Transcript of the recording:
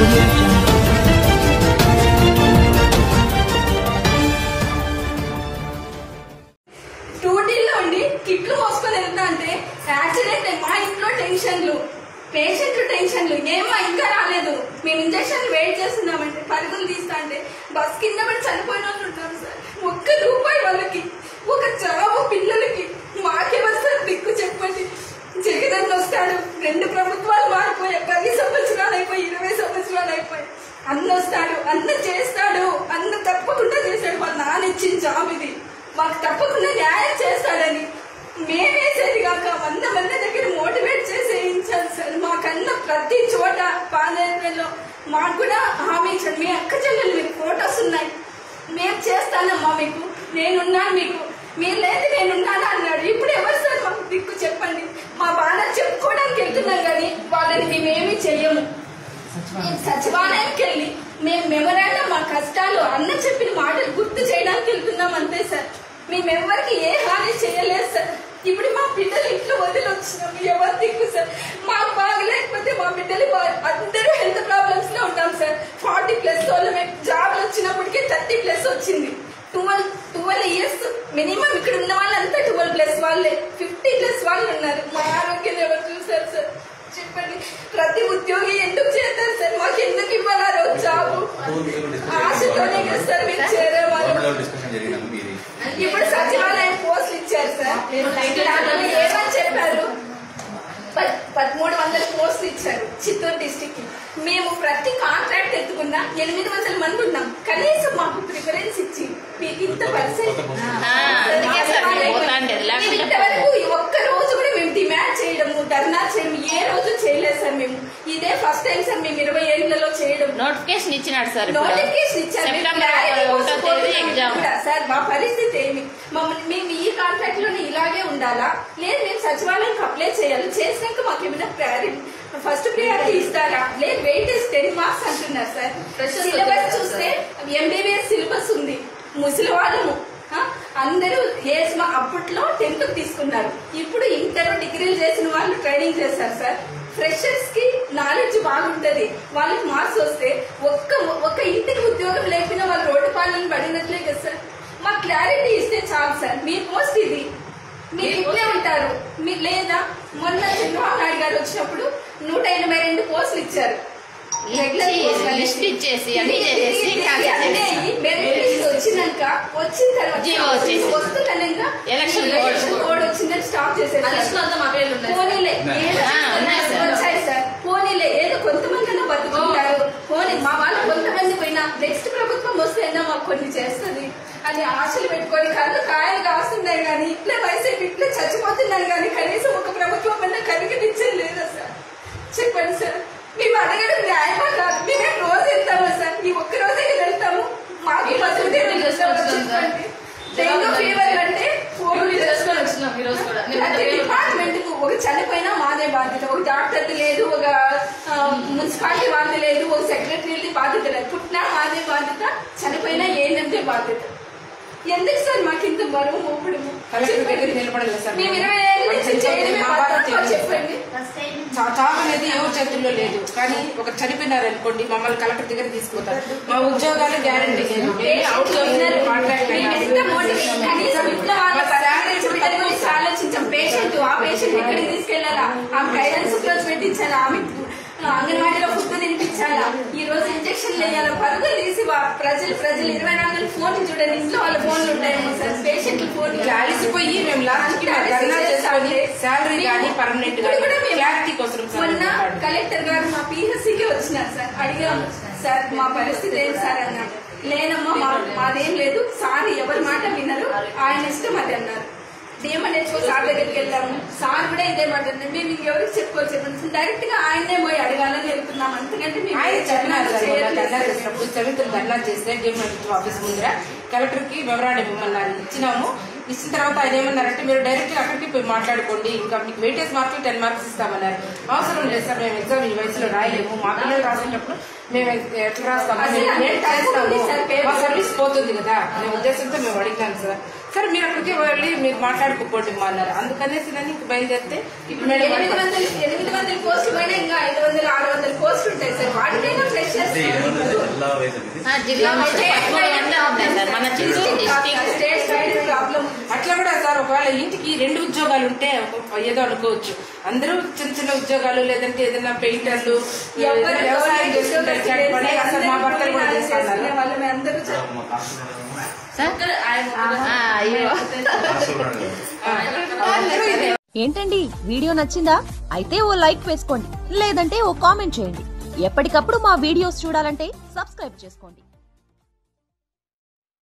audio jungle. టూడీలో ఉండి కిట్లు మోసుకొని వెళ్తా అంటే యాక్సిడెంట్ అయ్యి మా ఇంట్లో టెన్షన్లు పేషెంట్ టెన్షన్లు ఏమో ఇంకా రాలేదు మేము ఇంజక్షన్ వెయిట్ చేస్తున్నామంటే పరుగులు తీస్తా అంటే బస్ కింద పడి చనిపోయిన వాళ్ళు ఉంటారు సార్ ఒక్క రూపాయి వాళ్ళకి ఒక చావు పిల్లలకి మాకేమో సార్ దిక్కు చెప్పండి జగనన్న వస్తాడు రెండు ప్రభుత్వాలు మారిపోయాయి పది సంవత్సరాలు అయిపోయి ఇరవై సంవత్సరాలు అయిపోయి అన్న వస్తాడు అన్న చేస్తాడు అన్న తప్పకుండా చేస్తాడు వాళ్ళ నాన్న ఇచ్చిన జాబ్ ఇది మాకు తప్పకుండా న్యాయం చేస్తాడని మేమేసేది కాక వంద మంది దగ్గర మోటివేట్ చేసి వేయించాలి సార్ మాకన్నా ప్రతి చోట పాదయాత్రలో మాకు కూడా హామీ ఇచ్చాడు మీ అక్క చెల్లెలు మీకు ఫోటోస్ ఉన్నాయి మేము చేస్తానమ్మా మీకు నేనున్నాను మీకు మీరు లేదు నేనున్నాను అన్నాడు ఇప్పుడు ఎవరు సార్ మాకు దిక్కు చెప్పండి మా బాధ చెప్పుకోవడానికి వెళ్తున్నాం కానీ వాళ్ళని మేమేమీ చెయ్యము మేము సచివాలయానికి వెళ్ళి మేము మెమరాండం మా కష్టాలు అన్న చెప్పిన మాటలు గుర్తు చేయడానికి వెళ్తున్నాం అంతే సార్ మేమెవ్వరికి ఏ హాని చేయలేదు సార్ ఇప్పుడు మా బిడ్డలు ఇంట్లో వదిలి వచ్చినాం ఎవరు దిక్కు సార్ మాకు బాగలేకపోతే మా బిడ్డలు బా- అందరూ హెల్త్ ప్రాబ్లమ్స్ లో ఉంటాం సార్ ఫార్టీ ప్లస్ వాళ్ళమే జాబ్లు వచ్చినప్పటికే థర్టీ ప్లస్ వచ్చింది ట్వెల్వ్ ట్వెల్వ్ ఇయర్స్ మినిమం ఇక్కడ ఉన్న వాళ్ళంతా ట్వెల్వ్ ప్లస్ వాళ్ళే ఫిఫ్టీ ప్లస్ వాళ్ళు ఉన్నారు మా ఆరోగ్యం ఎవరు చూసారు సార్ చెప్పండి ప్రతి ఉద్యోగి ఎందుకు చేస్తారు సార్ మాకు ఎందుకు ఇవ్వాలి ఆ రోజు జాబు ఆశతోనే కదా సార్ మీరు చేరేవాళ్ళు డిస్కషన్ జరిగినాము మీది ఇప్పుడు సచివాలయం పోస్టులు ఇచ్చారు సార్ దాంట్లో ఏమని చెప్పారు పద్- పదమూడు వందల పోస్టులు ఇచ్చారు చిత్తూరు డిస్టిక్ మేము ప్రతి కాంట్రాక్ట్ ఎత్తుకున్నా ఎనిమిది వందల మంది ఉన్నాం కనీసం మాకు ప్రిఫరెన్స్ ఇచ్చి మీకు ఇంత పర్సెంట్ అందుకే సార్ మేము పోతాంటే లేకుంటే ఇంతవరకు ఈ ఒక్క రోజు కూడా మేము డిమాండ్ చేయడము ధర్నా చేయడం ఏ రోజు చేయలేదు సార్ మేము ఇదే ఫస్ట్ టైం సార్ మేము ఇరవై ఏళ్లలో చేయడం నోటిఫికేషన్ ఇచ్చినాడు సార్ ఇప్పుడు. నోటిఫికేషన్ ఇచ్చారు మీరు సెప్టెంబర్ clarity ఒకటో కోసం తేదీ ఎగ్జామ్ కోరుకుంటున్నాం. సార్ మా పరిస్థితి ఏమి మమ్మల్ని మేము ఈ కాంట్రాక్ట్ లోనే ఇలాగే ఉండాలా లేదు మేము సచివాలయానికి అప్లై చేయాలి చేసినాక మాకు ఏమైనా ప్రయారిటీ ఫస్ట్ ప్రయారిటీ ఇస్తారా లేదు వెయిటేజ్ టెన్ మార్క్స్ అంటున్నారు సార్ సిలబస్ చూస్తే ఎంబీబీఎస్ సిలబస్ ఉంది ముసలి వాళ్ళము ఆ, అందరూ ఏజ్ మా అప్పట్లో టెన్త్ తీసుకున్నారు ఇప్పుడు ఇంటర్ డిగ్రీలు చేసిన వాళ్ళు ట్రైనింగ్ చేస్తారు సార్ ఫ్రెషర్స్ కి నాలెడ్జ్ బాగుంటది వాళ్ళకి మార్క్స్ వస్తే ఒక్క ఒక్క ఇంటికి ఉద్యోగం లేకపోయినా వాళ్ళు రోడ్డు పాలన పడినట్లే కదా సార్ మా క్లారిటీ ఇస్తే చాలు సార్ మీ పోస్ట్ ఇది మీరు ఇట్లే ఉంటారు మీరు లేదా మొన్న చంద్రబాబు నాయుడు గారు వచ్చినప్పుడు నూట ఎనభై రెండు పోస్టులు ఇచ్చారు రెగ్యులర్ ఇచ్చి, పోస్టులు లిస్ట్ ఇచ్చేసి అన్ని ఇది- చేసేసి ఇది- ఇది cancel అన్నీ చేసేసి. మెరిట్ లిస్ట్ వచ్చినాక వచ్చిన తర్వాత జీవో వచ్చేసి. వస్తుందనక ఎలక్షన్ ఈ కోడ్. ఎలక్షన్ కోడ్ వచ్చిందని స్టాప్ చేసేసారు పోనీలే ఏదో ఉన్నాయి సార్. వచ్చాయి సార్ పోనీలే ఏదో కొంతమంది అన్నా బతుకుంటారు పోనీ మా వాళ్ళు కొంతమంది పోయినా నెక్స్ట్ ప్రభుత్వం వస్తేనా మాకు కొన్ని చేస్తుంది అని ఆశలు పెట్టుకొని కళ్ళు కాయలు కాస్తున్నాయి కానీ ఇట్లే వైసీపీ ఇట్లే చచ్చిపోతున్నారు కానీ కనీసం ఒక ప్రభుత్వం అన్నా కనిపించేది లేదా సార్ చెప్పండి సార్ మేము అడగడం న్యాయమా కాదు మేమే రోజు వెళ్తామా సార్ ఈ ఒక్క రోజే కదా వెళ్తాము మాకు బతుకుతే చెప్పండి డెంగ్యూ ఫీవర్ అంటే ప్రతి డిపార్ట్మెంట్ కు ఒక చనిపోయినా మాదే బాధ్యత ఒక డాక్టర్ లేదు ఒక ఆ, మున్సిపాలిటీ వాళ్ళది లేదు ఒక సెక్రటరీ బాధ్యత లేదు పుట్టినా మాదే బాధ్యత చనిపోయినా ఏంటంటే బాధ్యత ఎందుకు సార్ మాకు ఇంత బరువు మోపుడు కలెక్టర్ దగ్గర నిలబడలేదు సార్ మేము ఇరవై ఏళ్ళ నుంచి చేయడమే మా బాధ్యత బాధ్యత చెప్పండి చా- చావు అనేది ఎవరి చేతుల్లో లేదు కానీ ఒక చనిపోయినారు అనుకోండి మమ్మల్ని కలెక్టర్ దగ్గర తీసుకుపోతారు మా ఉద్యోగాలు గ్యారంటీ లేదు మేము అవుట్ సోర్సింగ్ కాంట్రాక్ట్ మేము ఎంత మోటివేట్ కనీసం ఇంట్లో వాళ్ళ పరిస్థితి బిడ్డల గురించి ఆలోచించాం పేషెంట్ ఆ పేషెంట్ ఎక్కడికి తీసుకెళ్లాలా ఆమె గైడెన్స్ రోజు పెట్టించాలా ఆమె అంగన్వాడీలో ఫుడ్ తినిపించాలా ఈ రోజు ఇంజక్షన్ వేయాలా పరుగులు తీసి వా- ప్రజలు ప్రజలు ఇరవై నాలుగు ఫోన్ చూడండి ఇంట్లో వాళ్ళ ఫోన్లు ఉంటాయేమో సార్ పేషెంట్ ఫోన్ ఇట్లా అలసిపోయి మేము లాస్ట్ కి మేము ధర్నా చేసుకొని శాలరీ కానీ పర్మనెంట్ ఇప్పుడు కూడా కానీ మేము క్లారిటీ కోసం సార్ మొన్న మాట్లాడు. కలెక్టర్ గారు మా పిహెచ్సికి వచ్చినారు సార్ అడిగాం సార్ మా పరిస్థితి ఏంటి సార్ అన్నారు లేనమ్మా మా మాదేం లేదు సార్ ఎవరి మాట వినరు ఆయన ఇష్టం అది అన్నారు డిఎంఎన్హెచ్ఓ సార్ దగ్గరికి వెళ్ళాము సార్ కూడా ఇదే మాట అన్నారు మేము ఇంకెవరికి చెప్పుకోవచ్చు చెప్పండి డైరెక్ట్ గా ఆయనే పోయి అడగాలని వెళ్తున్నాం అంతకంటే మేము ఆయన ఏం చెప్పినారు సార్ మొన్న చేయట్లేదు ధర్నా సార్. చేసినప్పుడు చరిత్ర ధర్నా చేస్తే డిఎంఎడ్ ఆఫీస్ ముందర కలెక్టర్ కి మెమరాండం ఇవ్వమన్నారు ఇచ్చినాము ఇచ్చిన తర్వాత ఆయన ఏమన్నారంటే మీరు డైరెక్ట్ అక్కడికి పోయి మాట్లాడుకోండి ఇంకా మీకు వెయిటేజ్ మార్కులు టెన్ మార్క్స్ ఇస్తామన్నారు అవసరం లేదు సార్ మేము ఎగ్జామ్ ఈ వయసులో రాయలేము మా పిల్లలు రాసేటప్పుడు మేము ఎట్లా రాస్తాము అసలు మేము అంటే ఏం తగ్గుతుంది సార్ చేస్తాము పేరు. మా సర్వీస్ పోతుంది కదా అనే ఉద్దేశంతో మేము అడిగాను సార్ సరే మీరు అక్కడికి వెళ్ళి మీరు మాట్లాడుకోకండి మా అన్నారు అందుకనేసి నేను ఇంక బయలుదేరితే ఇప్పుడు మేడం ఎనిమిది వందల ఎనిమిది వందల పోస్టులు పోయినా ఇంకా ఐదు వందల ఆరు వందల పోస్టులు ఉంటాయి సార్ వాటికైనా ఫ్రెషర్ కాలేజ్ అనేది ఆ, జిల్లా మొత్తం పదమూడు గంటలు ఉన్నాయి సార్ మన Chittoor district state side problem అట్లా కూడా సార్ ఒకవేళ ఇంటికి రెండు ఉద్యోగాలు ఉంటే ఒక- ఏదో అనుకోవచ్చు అందరూ చిన్న చిన్న ఉద్యోగాలు లేదంటే ఏదైనా పెయింటర్లు ఎవరు వ్యవసాయం చేస్తుంటారు ఇట్లాంటి పని అసలు మా భర్తలు కూడా చేస్తున్నారు వాళ్ళు మేము అందరూ చ- మా హాస్టల్ సార్ ఆ, అయ్యో అందరూ ఇదే. ఏంటండి వీడియో నచ్చిందా అయితే ఓ లైక్ వేసుకోండి లేదంటే ఓ కామెంట్ చేయండి ఎప్పటికప్పుడు మా వీడియోస్ చూడాలంటే సబ్స్క్రైబ్ చేసుకోండి